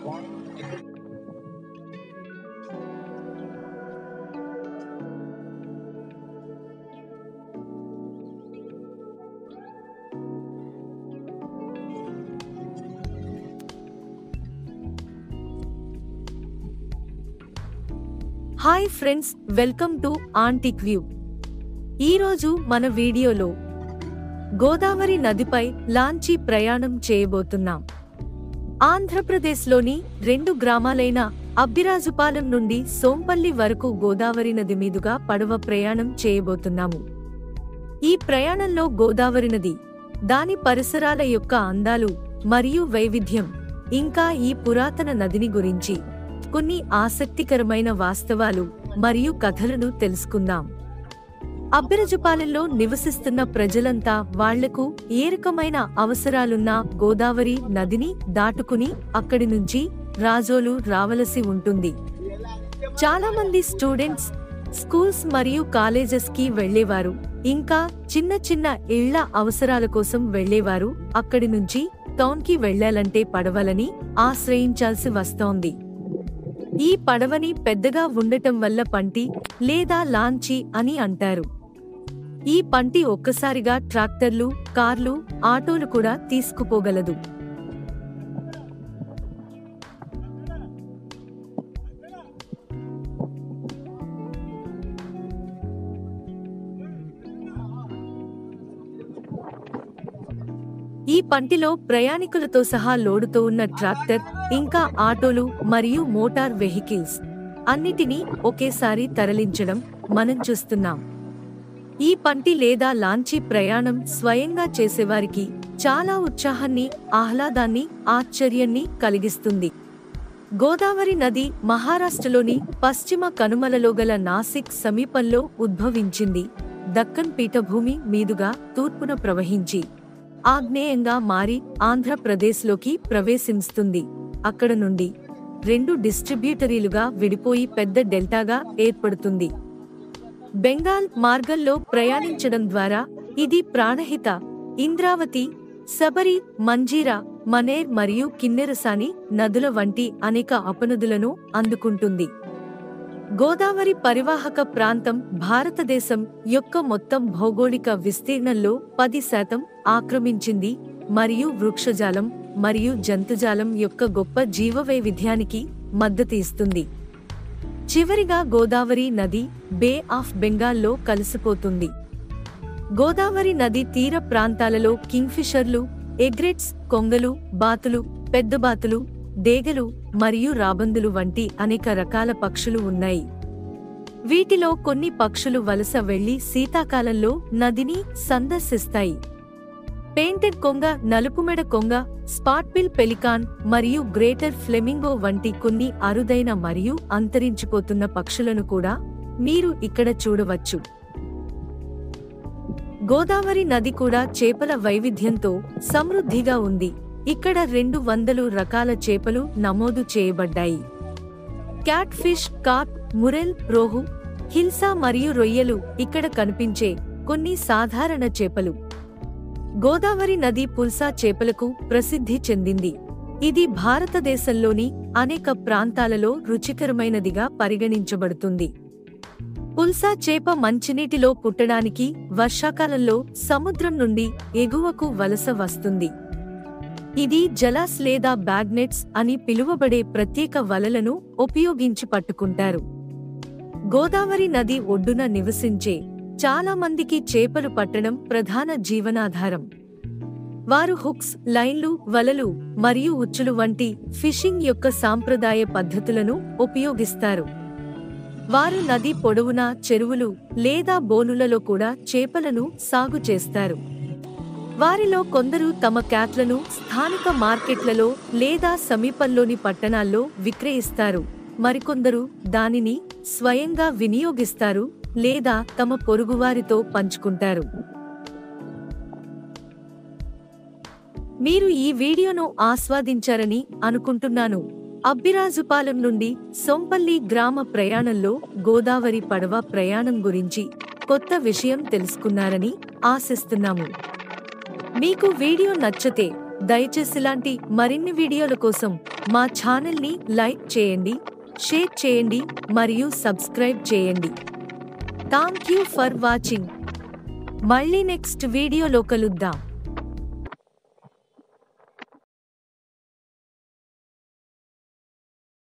hi friends welcome to antique view ఈరోజు మన వీడియోలో గోదావరి నదిపై లాంచీ ప్రయాణం చేయబోతున్నాం ఆంధ్రప్రదేశ్లోని రెండు గ్రామాలైన అబ్బిరాజుపాలెం నుండి సోంపల్లి వరకు గోదావరి నది మీదుగా పడవ ప్రయాణం చేయబోతున్నాము ఈ ప్రయాణంలో గోదావరి నది దాని పరిసరాల యొక్క అందాలు మరియు వైవిధ్యం ఇంకా ఈ పురాతన నదిని గురించి కొన్ని ఆసక్తికరమైన వాస్తవాలు మరియు కథలను తెలుసుకుందాం అబ్బిరజపాలెంలో నివసిస్తున్న ప్రజలంతా వాళ్లకు ఏ రకమైన అవసరాలున్నా గోదావరి నదిని దాటుకుని అక్కడి నుంచి రాజోలు రావలసి ఉంటుంది చాలా మంది స్టూడెంట్స్ స్కూల్స్ మరియు కాలేజెస్ కి వెళ్లేవారు ఇంకా చిన్న చిన్న ఇళ్ల అవసరాల కోసం వెళ్లేవారు అక్కడి నుంచి టౌన్ కి వెళ్లాలంటే పడవలని ఆశ్రయించాల్సి వస్తోంది ఈ పడవని పెద్దగా ఉండటం వల్ల పంటి లేదా లాంచీ అని అంటారు ఈ పంటి ఒక్కసారిగా ట్రాక్టర్లు కార్లు ఆటోలు కూడా తీసుకుపోగలదు ఈ పంటిలో ప్రయాణికులతో సహా లోడుతో ఉన్న ట్రాక్టర్ ఇంకా ఆటోలు మరియు మోటార్ వెహికల్స్ అన్నిటినీ ఒకేసారి తరలించడం మనం చూస్తున్నాం ఈ పంటి లేదా లాంచీ ప్రయాణం స్వయంగా చేసేవారికి చాలా ఉత్సాహాన్ని ఆహ్లాదాన్ని ఆశ్చర్యాన్ని కలిగిస్తుంది గోదావరి నది మహారాష్ట్రలోని పశ్చిమ కనుమలలో గల నాసిక్ సమీపంలో ఉద్భవించింది దక్కన్ పీఠభూమి మీదుగా తూర్పున ప్రవహించి ఆగ్నేయంగా మారి ఆంధ్రప్రదేశ్లోకి ప్రవేశిస్తుంది అక్కడ నుండి రెండు డిస్ట్రిబ్యూటరీలుగా విడిపోయి పెద్ద డెల్టాగా ఏర్పడుతుంది బెంగాల్ మార్గంలో ప్రయాణించడం ద్వారా ఇది ప్రాణహిత ఇంద్రావతి సబరి మంజీరా మనేర్ మరియు కిన్నెరసాని నదుల వంటి అనేక అపనదులను అందుకుంటుంది గోదావరి పరివాహక ప్రాంతం భారతదేశం యొక్క మొత్తం భౌగోళిక విస్తీర్ణంలో పది శాతం ఆక్రమించింది మరియు వృక్షజాలం మరియు జంతుజాలం యొక్క గొప్ప జీవవైవిధ్యానికి మద్దతు ఇస్తుంది చివరిగా గోదావరి నది బే ఆఫ్ బెంగాల్లో కలిసిపోతుంది గోదావరి నది తీర ప్రాంతాలలో కింగ్ఫిషర్లు ఎగ్రెట్స్ కొంగలు బాతులు పెద్దబాతులు డేగలు మరియు రాబందులు వంటి అనేక రకాల పక్షులు ఉన్నాయి వీటిలో కొన్ని పక్షులు వలస వెళ్లి శీతాకాలంలో నదిని సందర్శిస్తాయి పెయింటెడ్ కొంగ నలుపుమెడ కొంగ స్పాట్పిల్ పెలికాన్ మరియు గ్రేటర్ ఫ్లెమింగో వంటి కొన్ని అరుదైన మరియు అంతరించిపోతున్న పక్షులను కూడా మీరు ఇక్కడ చూడవచ్చు గోదావరి నది కూడా చేపల వైవిధ్యంతో సమృద్ధిగా ఉంది ఇక్కడ రెండు వందలు రకాల చేపలు నమోదు చేయబడ్డాయి cat fish carp murrel rohu hilsa మరియు రొయ్యలు ఇక్కడ కనిపించే కొన్ని సాధారణ చేపలు గోదావరి నది పుల్సా చేపలకు ప్రసిద్ధి చెందింది ఇది భారతదేశంలోని అనేక ప్రాంతాలలో రుచికరమైనదిగా పరిగణించబడుతుంది పుల్సా చేప మంచినీటిలో పుట్టడానికి వర్షాకాలంలో సముద్రం నుండి ఎగువకు వలస వస్తుంది ఇది జలాస్ లేదా బ్యాగ్నెట్స్ అని పిలువబడే ప్రత్యేక వలలను ఉపయోగించి పట్టుకుంటారు గోదావరి నది ఒడ్డున నివసించే చాలా మందికి చేపలు పట్టడం ప్రధాన జీవనాధారం వారు హుక్స్ లైన్లు వలలు మరియు ఉచ్చులు వంటి ఫిషింగ్ యొక్క సాంప్రదాయ పద్ధతులను ఉపయోగిస్తారు వారు నది పొడవునా చెరువులు లేదా బోనులలో కూడా చేపలను సాగు చేస్తారు వారిలో కొందరు తమ క్యాట్లను స్థానిక మార్కెట్లలో లేదా సమీపంలోని పట్టణాల్లో విక్రయిస్తారు మరికొందరు దానిని స్వయంగా వినియోగిస్తారు లేదా తమ పొరుగువారితో పంచుకుంటారు మీరు ఈ వీడియోను ఆస్వాదించారని అనుకుంటున్నాను అబ్బిరాజుపాలెం నుండి సొంపల్లి గ్రామ ప్రయాణంలో గోదావరి పడవ ప్రయాణం గురించి కొత్త విషయం తెలుసుకున్నారని ఆశిస్తున్నాము మీకు వీడియో నచ్చితే దయచేసి ఇలాంటి మరిన్ని వీడియోల కోసం మా ఛానల్ని లైక్ చేయండి షేర్ చేయండి మరియు సబ్స్క్రైబ్ చేయండి థ్యాంక్ యూ ఫర్ వాచింగ్ మళ్ళీ నెక్స్ట్ వీడియోలో కలుద్దాం